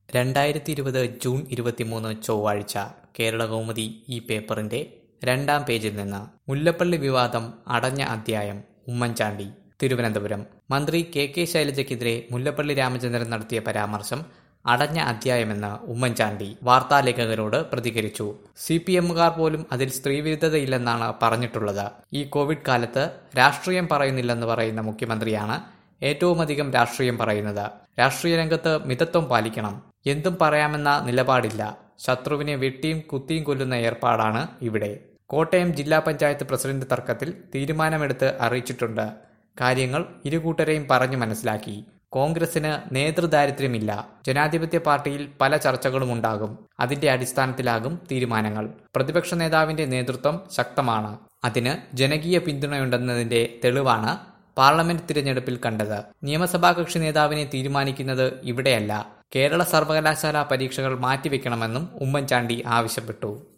രണ്ടായിരത്തി ഇരുപത് ജൂൺ ഇരുപത്തിമൂന്ന് ചൊവ്വാഴ്ച കേരളകൗമുദി ഈ പേപ്പറിന്റെ രണ്ടാം പേജിൽ നിന്ന് മുല്ലപ്പള്ളി വിവാദം അടഞ്ഞ അധ്യായം ഉമ്മൻചാണ്ടി തിരുവനന്തപുരം മന്ത്രി കെ കെ ശൈലജയ്ക്കെതിരെ മുല്ലപ്പള്ളി രാമചന്ദ്രൻ നടത്തിയ പരാമർശം അടഞ്ഞ അധ്യായമെന്ന് ഉമ്മൻചാണ്ടി വാർത്താലേഖകരോട് പ്രതികരിച്ചു സി പി എമ്മുകാർ പോലും അതിൽ സ്ത്രീവിരുദ്ധതയില്ലെന്നാണ് പറഞ്ഞിട്ടുള്ളത് ഈ കോവിഡ് കാലത്ത് രാഷ്ട്രീയം പറയുന്നില്ലെന്ന് പറയുന്ന മുഖ്യമന്ത്രിയാണ് ഏറ്റവുമധികം രാഷ്ട്രീയം പറയുന്നത് രാഷ്ട്രീയ രംഗത്ത് മിതത്വം പാലിക്കണം എന്തും പറയാമെന്ന നിലപാടില്ല ശത്രുവിനെ വെട്ടിയും കുത്തിയും കൊല്ലുന്ന ഏർപ്പാടാണ് ഇവിടെ കോട്ടയം ജില്ലാ പഞ്ചായത്ത് പ്രസിഡന്റ് തർക്കത്തിൽ തീരുമാനമെടുത്ത് അറിയിച്ചിട്ടുണ്ട് കാര്യങ്ങൾ ഇരുകൂട്ടരെയും പറഞ്ഞു മനസ്സിലാക്കി കോൺഗ്രസിന് നേതൃദാരിദ്ര്യമില്ല ജനാധിപത്യ പാർട്ടിയിൽ പല ചർച്ചകളും ഉണ്ടാകും അതിന്റെ അടിസ്ഥാനത്തിലാകും തീരുമാനങ്ങൾ പ്രതിപക്ഷ നേതാവിന്റെ നേതൃത്വം ശക്തമാണ് അതിന് ജനകീയ പിന്തുണയുണ്ടെന്നതിന്റെ തെളിവാണ് പാർലമെന്റ് തിരഞ്ഞെടുപ്പിൽ കണ്ടത് നിയമസഭാ കക്ഷി നേതാവിനെ തീരുമാനിക്കുന്നത് ഇവിടെയല്ല കേരള സർവകലാശാല പരീക്ഷകൾ മാറ്റിവെക്കണമെന്നും ഉമ്മൻചാണ്ടി ആവശ്യപ്പെട്ടു